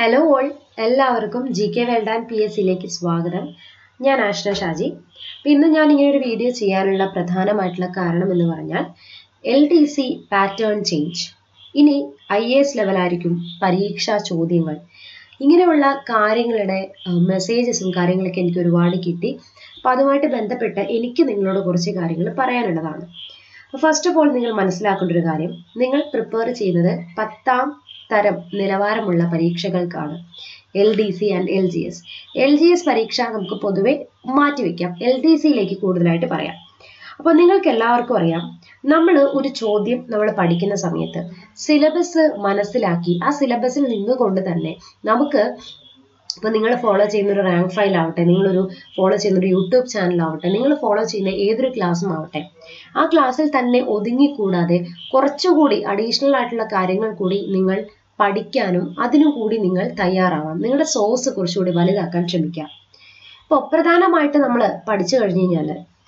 hello all എല്ലാവർക്കും G K world and P S സിയിലേക്ക് സ്വാഗതം ഞാൻ ആഷ്ന ഷാജി അപ്പം ഇന്ന് ഞാൻ ഇങ്ങനെ ഒരു വീഡിയോ ചെയ്യാനുള്ള പ്രധാനമായിട്ടുള്ള കാരണം എന്ന് പറഞ്ഞാൽ L D C pattern change ഇനി ഐ എ എസ് ലെവലായിരിക്കും പരീക്ഷാ ചോദ്യങ്ങൾ ഇങ്ങനെയുള്ള കാര്യങ്ങളുടെ മെസ്സേജസും കാര്യങ്ങളൊക്കെ എനിക്ക് ഒരുപാട് കിട്ടി അപ്പം അതുമായിട്ട് ബന്ധപ്പെട്ട് എനിക്ക് നിങ്ങളോട് കുറച്ച് കാര്യങ്ങൾ പറയാനുള്ളതാണ് ഫസ്റ്റ് ഓഫ് ഓൾ നിങ്ങൾ മനസ്സിലാക്കേണ്ട ഒരു കാര്യം നിങ്ങൾ പ്രിപ്പയർ ചെയ്യുന്നത് പത്താം തരം നിലവാരമുള്ള പരീക്ഷകൾക്കാണ് L D C and L G S L G S പരീക്ഷ നമുക്ക് പൊതുവെ മാറ്റിവെക്കാം എൽ ഡി സിയിലേക്ക് കൂടുതലായിട്ട് പറയാം അപ്പോൾ നിങ്ങൾക്ക് എല്ലാവർക്കും അറിയാം നമ്മൾ ഒരു ചോദ്യം നമ്മൾ പഠിക്കുന്ന സമയത്ത് സിലബസ് മനസ്സിലാക്കി ആ സിലബസിൽ നിന്നുകൊണ്ട് തന്നെ നമുക്ക് ഇപ്പൊ നിങ്ങൾ ഫോളോ ചെയ്യുന്ന ഒരു റാങ്ക് ഫയൽ ആവട്ടെ നിങ്ങളൊരു ഫോളോ ചെയ്യുന്ന ഒരു യൂട്യൂബ് ചാനൽ ആവട്ടെ നിങ്ങൾ ഫോളോ ചെയ്യുന്ന ഏതൊരു ക്ലാസ്സും ആവട്ടെ ആ ക്ലാസ്സിൽ തന്നെ ഒതുങ്ങിക്കൂടാതെ കുറച്ചുകൂടി അഡീഷണൽ ആയിട്ടുള്ള കാര്യങ്ങൾ കൂടി നിങ്ങൾ പഠിക്കാനും അതിനു കൂടി നിങ്ങൾ തയ്യാറാവാം നിങ്ങളുടെ സോഴ്സ് കുറച്ചുകൂടി വലുതാക്കാൻ ശ്രമിക്കാം ഇപ്പോൾ പ്രധാനമായിട്ട് നമ്മൾ പഠിച്ചു കഴിഞ്ഞു കഴിഞ്ഞാൽ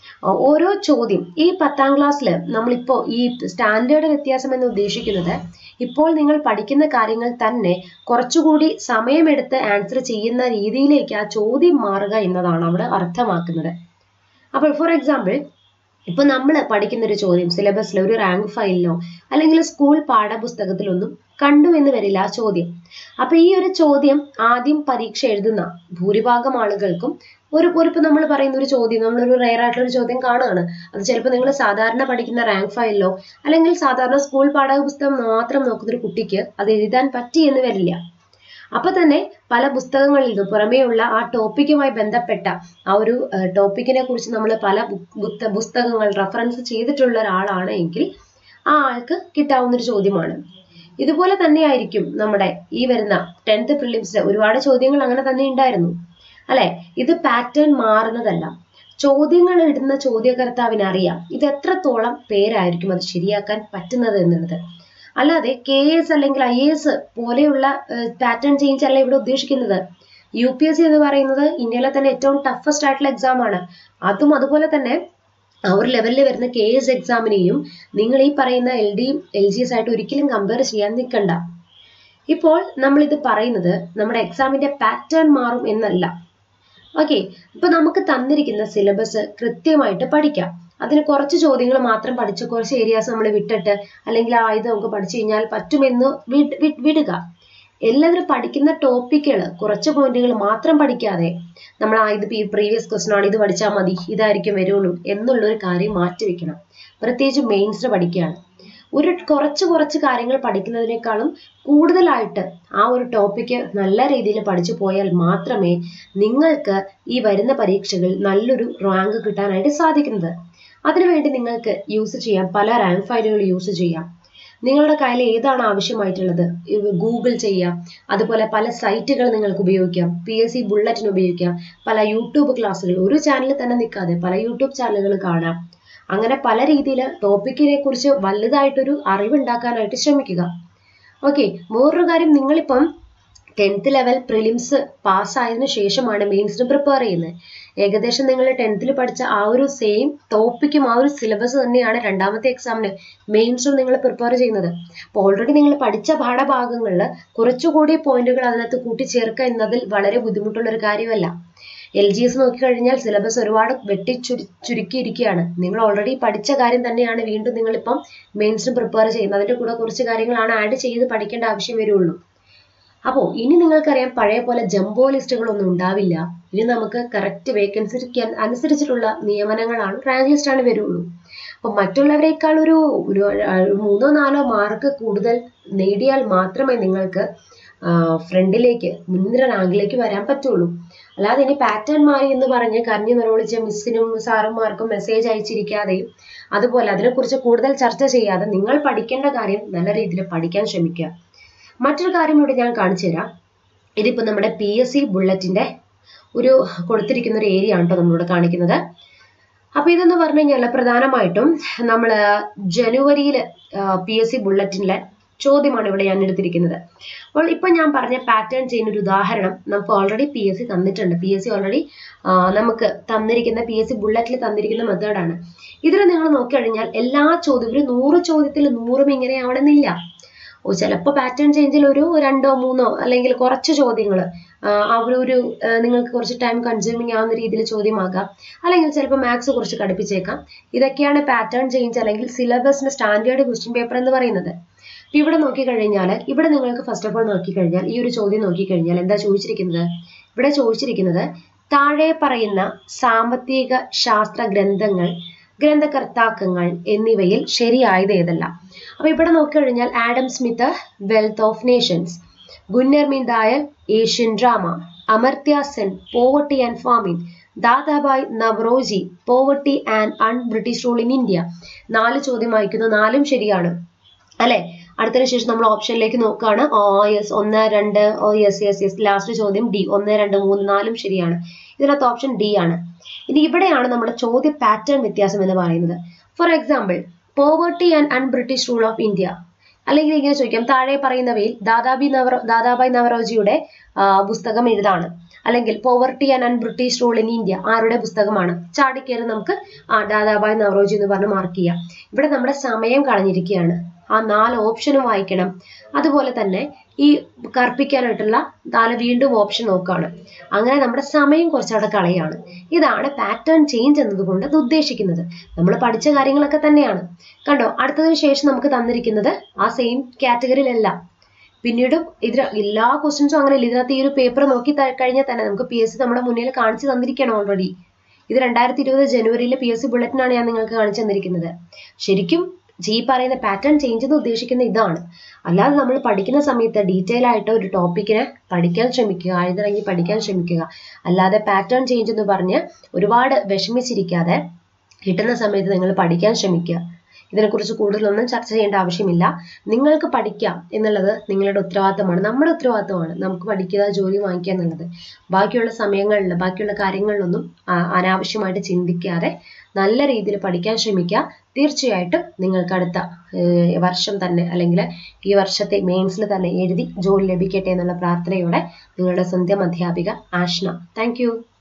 ഓരോ ചോദ്യം ഈ പത്താം ക്ലാസ്സിൽ നമ്മളിപ്പോൾ ഈ സ്റ്റാൻഡേർഡ് വ്യത്യാസം എന്ന് ഉദ്ദേശിക്കുന്നത് ഇപ്പോൾ നിങ്ങൾ പഠിക്കുന്ന കാര്യങ്ങൾ തന്നെ കുറച്ചുകൂടി സമയമെടുത്ത് ആൻസർ ചെയ്യുന്ന രീതിയിലേക്ക് ആ ചോദ്യം മാറുക എന്നതാണ് അവിടെ അർത്ഥമാക്കുന്നത് അപ്പോൾ ഫോർ എക്സാമ്പിൾ ഇപ്പൊ നമ്മൾ പഠിക്കുന്ന ഒരു ചോദ്യം സിലബസിലോ ഒരു റാങ്ക് ഫയലിലോ അല്ലെങ്കിൽ സ്കൂൾ പാഠപുസ്തകത്തിലൊന്നും കണ്ടു എന്ന് വരില്ല ആ ചോദ്യം അപ്പൊ ഈ ഒരു ചോദ്യം ആദ്യം പരീക്ഷ എഴുതുന്ന ഭൂരിഭാഗം ആളുകൾക്കും ഒരു ഒരു ഇപ്പൊ നമ്മൾ പറയുന്ന ഒരു ചോദ്യം നമ്മളൊരു റെയർ ആയിട്ടുള്ള ഒരു ചോദ്യം കാണുകയാണ് അത് ചിലപ്പോൾ നിങ്ങൾ സാധാരണ പഠിക്കുന്ന റാങ്ക് ഫയലിലോ അല്ലെങ്കിൽ സാധാരണ സ്കൂൾ പാഠപുസ്തകം മാത്രം നോക്കുന്ന ഒരു കുട്ടിക്ക് അത് എഴുതാൻ പറ്റി എന്ന് വരില്ല അപ്പൊ തന്നെ പല പുസ്തകങ്ങളിൽ നിന്ന് പുറമേയുള്ള ആ ടോപ്പിക്കുമായി ബന്ധപ്പെട്ട ആ ഒരു ടോപ്പിക്കിനെ കുറിച്ച് നമ്മൾ പല പുസ്തകങ്ങൾ റെഫറൻസ് ചെയ്തിട്ടുള്ള ഒരാളാണ് എങ്കിൽ ആ ആൾക്ക് കിട്ടാവുന്ന ഒരു ചോദ്യമാണ് ഇതുപോലെ തന്നെയായിരിക്കും നമ്മുടെ ഈ വരുന്ന ടെൻത്ത് പ്രിലിംസിൽ ഒരുപാട് ചോദ്യങ്ങൾ അങ്ങനെ തന്നെ ഉണ്ടായിരുന്നു അല്ലെ ഇത് പാറ്റേൺ മാറുന്നതല്ല ചോദ്യങ്ങൾ ഇടുന്ന ചോദ്യകർത്താവിന് അറിയാം ഇത് എത്രത്തോളം പേരായിരിക്കും അത് ശരിയാക്കാൻ പറ്റുന്നത് എന്നുള്ളത് അല്ലാതെ കെ എസ് അല്ലെങ്കിൽ ഐ എസ് പോലെയുള്ള പാറ്റേൺ ചേഞ്ച് അല്ല ഇവിടെ ഉദ്ദേശിക്കുന്നത് യു പി എസ് സി എന്ന് പറയുന്നത് ഇന്ത്യയിലെ തന്നെ ഏറ്റവും ടഫസ്റ്റ് ആയിട്ടുള്ള എക്സാം ആണ് അതും അതുപോലെ തന്നെ ആ ഒരു ലെവലിൽ വരുന്ന കെ എസ് എക്സാമിനെയും നിങ്ങൾ ഈ പറയുന്ന L D L G S ആയിട്ട് ഒരിക്കലും കമ്പയർ ചെയ്യാൻ നിൽക്കണ്ട ഇപ്പോൾ നമ്മൾ ഇത് പറയുന്നത് നമ്മുടെ എക്സാമിന്റെ പാറ്റേൺ മാറും എന്നല്ല ഓക്കെ ഇപ്പൊ നമുക്ക് തന്നിരിക്കുന്ന സിലബസ് കൃത്യമായിട്ട് പഠിക്കാം അതിന് കുറച്ച് ചോദ്യങ്ങൾ മാത്രം പഠിച്ച് കുറച്ച് ഏരിയാസ് നമ്മൾ വിട്ടിട്ട് അല്ലെങ്കിൽ ആ ഇത് നമുക്ക് പഠിച്ചു കഴിഞ്ഞാൽ പറ്റുമെന്ന് വിടുക എല്ലാവരും പഠിക്കുന്ന ടോപ്പിക്കുകൾ കുറച്ച് പോയിന്റുകൾ മാത്രം പഠിക്കാതെ നമ്മൾ ആ ഇത് പ്രീവിയസ് ക്വസ്റ്റൻ ആണ് ഇത് പഠിച്ചാൽ മതി ഇതായിരിക്കും വരുള്ളൂ എന്നുള്ള ഒരു കാര്യം മാറ്റിവെക്കണം പ്രത്യേകിച്ച് മെയിൻസ് പഠിക്കുകയാണ് ഒരു കുറച്ച് കുറച്ച് കാര്യങ്ങൾ പഠിക്കുന്നതിനേക്കാളും കൂടുതലായിട്ട് ആ ഒരു ടോപ്പിക്ക് നല്ല രീതിയിൽ പഠിച്ചു പോയാൽ മാത്രമേ നിങ്ങൾക്ക് ഈ വരുന്ന പരീക്ഷകൾ നല്ലൊരു റാങ്ക് കിട്ടാനായിട്ട് സാധിക്കുന്നത് അതിനുവേണ്ടി നിങ്ങൾക്ക് യൂസ് ചെയ്യാം പല റാങ്ക് ഫയലുകൾ യൂസ് ചെയ്യാം നിങ്ങളുടെ കയ്യിൽ ഏതാണ് ആവശ്യമായിട്ടുള്ളത് ഗൂഗിൾ ചെയ്യാം അതുപോലെ പല സൈറ്റുകൾ നിങ്ങൾക്ക് ഉപയോഗിക്കാം പി എസ് സി ബുള്ളറ്റിന് ഉപയോഗിക്കാം പല യൂട്യൂബ് ക്ലാസ്സുകൾ ഒരു ചാനലിൽ തന്നെ നിൽക്കാതെ പല യൂട്യൂബ് ചാനലുകൾ കാണാം അങ്ങനെ പല രീതിയിൽ ടോപ്പിക്കിനെ കുറിച്ച് വലുതായിട്ടൊരു അറിവുണ്ടാക്കാനായിട്ട് ശ്രമിക്കുക ഓക്കെ വേറൊരു കാര്യം നിങ്ങളിപ്പം ടെൻത്ത് ലെവൽ പ്രിലിംസ് പാസ്സായതിനു ശേഷമാണ് മെയിൻസിന് പ്രിപ്പയർ ചെയ്യുന്നത് ഏകദേശം നിങ്ങൾ ടെൻത്തിൽ പഠിച്ച ആ ഒരു സെയിം ടോപ്പിക്കും ആ ഒരു സിലബസ് തന്നെയാണ് രണ്ടാമത്തെ എക്സാമിന് മെയിൻസും നിങ്ങൾ പ്രിപ്പയർ ചെയ്യുന്നത് അപ്പോൾ ഓൾറെഡി നിങ്ങൾ പഠിച്ച പാഠഭാഗങ്ങളിൽ കുറച്ചുകൂടി പോയിന്റുകൾ അതിനകത്ത് കൂട്ടിച്ചേർക്കുക എന്നതിൽ വളരെ ബുദ്ധിമുട്ടുള്ള ഒരു കാര്യമല്ല എൽ ജി എസ് നോക്കിക്കഴിഞ്ഞാൽ സിലബസ് ഒരുപാട് വെട്ടി ചുരു ചുരുക്കിയിരിക്കുകയാണ് നിങ്ങൾ ഓൾറെഡി പഠിച്ച കാര്യം തന്നെയാണ് വീണ്ടും നിങ്ങളിപ്പം മെയിൻസിന് പ്രിപ്പയർ ചെയ്യുന്നത് അതിൻ്റെ കൂടെ കുറച്ച് കാര്യങ്ങളാണ് ആഡ് ചെയ്ത് പഠിക്കേണ്ട ആവശ്യം വരുള്ളൂ അപ്പോൾ ഇനി നിങ്ങൾക്കറിയാം പഴയ പോലെ ജംബോ ലിസ്റ്റുകളൊന്നും ഉണ്ടാവില്ല ഇനി നമുക്ക് കറക്റ്റ് വേക്കൻസിക്ക് അനുസരിച്ചിട്ടുള്ള നിയമനങ്ങളാണ് റാങ്ക് ലിസ്റ്റാണ് വരുള്ളൂ അപ്പോൾ മറ്റുള്ളവരെക്കാൾ ഒരു ഒരു മൂന്നോ നാലോ മാർക്ക് കൂടുതൽ നേടിയാൽ മാത്രമേ നിങ്ങൾക്ക് ഫ്രണ്ടിലേക്ക് മുൻനിര റാങ്കിലേക്ക് വരാൻ പറ്റുള്ളൂ അല്ലാതെ ഇനി പാറ്റേൺ മാറി എന്ന് പറഞ്ഞ് കരഞ്ഞു നിറവിളിച്ച മിസ്സിനും സാറുമാർക്കും മെസ്സേജ് അയച്ചിരിക്കാതെയും അതുപോലെ അതിനെക്കുറിച്ച് കൂടുതൽ ചർച്ച ചെയ്യാതെ നിങ്ങൾ പഠിക്കേണ്ട കാര്യം നല്ല രീതിയിൽ പഠിക്കാൻ ശ്രമിക്കുക മറ്റൊരു കാര്യം ഇവിടെ ഞാൻ കാണിച്ചു തരാം ഇതിപ്പോൾ നമ്മുടെ പി എസ് സി ബുള്ളറ്റിൻ്റെ ഒരു കൊടുത്തിരിക്കുന്ന ഒരു ഏരിയ ആണ് കേട്ടോ നമ്മളിവിടെ കാണിക്കുന്നത് അപ്പോൾ ഇതെന്ന് പറഞ്ഞു കഴിഞ്ഞാൽ പ്രധാനമായിട്ടും നമ്മൾ ജനുവരിയിൽ പി എസ് സി ബുള്ളറ്റിനിലെ ചോദ്യമാണ് ഇവിടെ ഞാൻ എടുത്തിരിക്കുന്നത് അപ്പോൾ ഇപ്പം ഞാൻ പറഞ്ഞ പാറ്റേൺ ചെയ്യുന്ന ഒരു ഉദാഹരണം നമുക്ക് ഓൾറെഡി പി എസ് സി തന്നിട്ടുണ്ട് പി എസ് സി ഓൾറെഡി നമുക്ക് തന്നിരിക്കുന്ന പി എസ് സി ബുള്ളറ്റിൽ തന്നിരിക്കുന്ന മെത്തേഡാണ് ഇതിൽ നിങ്ങൾ നോക്കിക്കഴിഞ്ഞാൽ എല്ലാ ചോദ്യവും ഒരു നൂറ് ചോദ്യത്തിൽ നൂറും ഇങ്ങനെ ആവണമെന്നില്ല ചിലപ്പോൾ പാറ്റേൺ ചേഞ്ചിൽ ഒരു രണ്ടോ മൂന്നോ അല്ലെങ്കിൽ കുറച്ച് ചോദ്യങ്ങൾ ആ ഒരു ഒരു ആ, നിങ്ങൾക്ക് കുറച്ച് ടൈം കൺസ്യൂമിങ് ആവുന്ന രീതിയിൽ ചോദ്യമാക്കാം അല്ലെങ്കിൽ ചിലപ്പോൾ മാത്സ് കുറച്ച് കടുപ്പിച്ചേക്കാം ഇതൊക്കെയാണ് പാറ്റേൺ ചേഞ്ച് അല്ലെങ്കിൽ സിലബസിന്റെ സ്റ്റാൻഡേർഡ് ക്വസ്റ്റ്യൻ പേപ്പർ എന്ന് പറയുന്നത് ഇപ്പൊ ഇവിടെ നോക്കിക്കഴിഞ്ഞാൽ ഇവിടെ നിങ്ങൾക്ക് ഫസ്റ്റ് ഓഫ് ഓൾ നോക്കിക്കഴിഞ്ഞാൽ ഈ ഒരു ചോദ്യം നോക്കിക്കഴിഞ്ഞാൽ എന്താ ചോദിച്ചിരിക്കുന്നത് ഇവിടെ ചോദിച്ചിരിക്കുന്നത് താഴെ പറയുന്ന സാമ്പത്തിക ശാസ്ത്ര ഗ്രന്ഥങ്ങൾ ഗ്രന്ഥകർത്താക്കങ്ങൾ എന്നിവയിൽ ശരിയായത് ഏതല്ല അപ്പൊ ഇവിടെ നോക്കിക്കഴിഞ്ഞാൽ Adam Smith wealth of nations Gunnar Myrdal Asian drama Amartya Sen poverty and famines Dadabhai Naoroji poverty and un British rule in India നാല് ചോദ്യം വായിക്കുന്നു നാലും ശരിയാണ് അല്ലെ അടുത്തതിന് ശേഷം നമ്മൾ ഓപ്ഷനിലേക്ക് നോക്കുകയാണ് ഓ യെസ് ഒന്ന് രണ്ട് oh yes yes yes last ചോദ്യം ഡി ഒന്ന് രണ്ട് മൂന്ന് നാലും ശരിയാണ് ഇതിനകത്ത് ഓപ്ഷൻ ഡി ആണ് ഇനി ഇവിടെയാണ് നമ്മുടെ ചോദ്യ പാറ്റേൺ വ്യത്യാസം എന്ന് പറയുന്നത് for example poverty and un British rule of India അല്ലെങ്കിൽ ഇങ്ങനെ ചോദിക്കാം താഴെ പറയുന്നവയിൽ ദാദാബി നവറ ദാദാബായ് നവറോജിയുടെ ആ, പുസ്തകം എഴുതാണ് അല്ലെങ്കിൽ poverty and un British rule in India ആരുടെ പുസ്തകമാണ് ചാടിക്കയറി നമുക്ക് ആ ദാദാബായ് നവറോജി എന്ന് പറഞ്ഞ് മാർക്ക് ചെയ്യാം ഇവിടെ നമ്മുടെ സമയം കളഞ്ഞിരിക്കുകയാണ് ആ നാല് ഓപ്ഷനും വായിക്കണം അതുപോലെ തന്നെ ഈ കർപ്പിക്കാനായിട്ടുള്ള നാല് വീണ്ടും ഓപ്ഷൻ നോക്കുകയാണ് അങ്ങനെ നമ്മുടെ സമയം കുറച്ചവിടെ കളയാണ് ഇതാണ് പാറ്റേൺ ചേഞ്ച് എന്നതുകൊണ്ട് അത് ഉദ്ദേശിക്കുന്നത് നമ്മൾ പഠിച്ച കാര്യങ്ങളൊക്കെ തന്നെയാണ് കണ്ടോ അടുത്തതിന് ശേഷം നമുക്ക് തന്നിരിക്കുന്നത് ആ സെയിം കാറ്റഗറിയിലല്ല പിന്നീട് ഇതിൽ എല്ലാ ക്വസ്റ്റ്യൻസും അങ്ങനെ ഇല്ല ഇതിനകത്ത് ഈ ഒരു പേപ്പർ നോക്കി ത- കഴിഞ്ഞാൽ തന്നെ നമുക്ക് പി എസ് സി നമ്മുടെ മുന്നിൽ കാണിച്ചു തന്നിരിക്കണം ഓൾറെഡി ഇത് രണ്ടായിരത്തി ഇരുപത് ജനുവരിയിലെ പി എസ് സി ബുള്ളറ്റിനാണ് ഞാൻ നിങ്ങൾക്ക് കാണിച്ചു തന്നിരിക്കുന്നത് ശരിക്കും ഈ പറയുന്ന പാറ്റേൺ ചേഞ്ച് എന്ന് ഉദ്ദേശിക്കുന്ന ഇതാണ് അല്ലാതെ നമ്മൾ പഠിക്കുന്ന സമയത്ത് ഡീറ്റെയിൽ ആയിട്ട് ഒരു ടോപ്പിക്കിനെ പഠിക്കാൻ ശ്രമിക്കുക ആഴ്ന്നിറങ്ങി പഠിക്കാൻ ശ്രമിക്കുക അല്ലാതെ പാറ്റേൺ ചേഞ്ച് എന്ന് പറഞ്ഞ് ഒരുപാട് വിഷമിച്ചിരിക്കാതെ കിട്ടുന്ന സമയത്ത് നിങ്ങൾ പഠിക്കാൻ ശ്രമിക്കുക ഇതിനെക്കുറിച്ച് കൂടുതലൊന്നും ചർച്ച ചെയ്യേണ്ട ആവശ്യമില്ല നിങ്ങൾക്ക് പഠിക്കാം എന്നുള്ളത് നിങ്ങളുടെ ഉത്തരവാദിത്തമാണ് നമ്മുടെ ഉത്തരവാദിത്തമാണ് നമുക്ക് പഠിക്കുക ജോലി വാങ്ങിക്കുക എന്നുള്ളത് ബാക്കിയുള്ള സമയങ്ങളിൽ ബാക്കിയുള്ള കാര്യങ്ങളിലൊന്നും ആ, അനാവശ്യമായിട്ട് ചിന്തിക്കാതെ നല്ല രീതിയിൽ പഠിക്കാൻ ശ്രമിക്കുക തീർച്ചയായിട്ടും നിങ്ങൾക്ക് അടുത്ത ഏർ, വർഷം തന്നെ അല്ലെങ്കിൽ ഈ വർഷത്തെ മെയിൻസിൽ തന്നെ എഴുതി ജോലി ലഭിക്കട്ടെ എന്നുള്ള പ്രാർത്ഥനയോടെ നിങ്ങളുടെ സ്വന്തം അധ്യാപിക ആഷ്ന താങ്ക്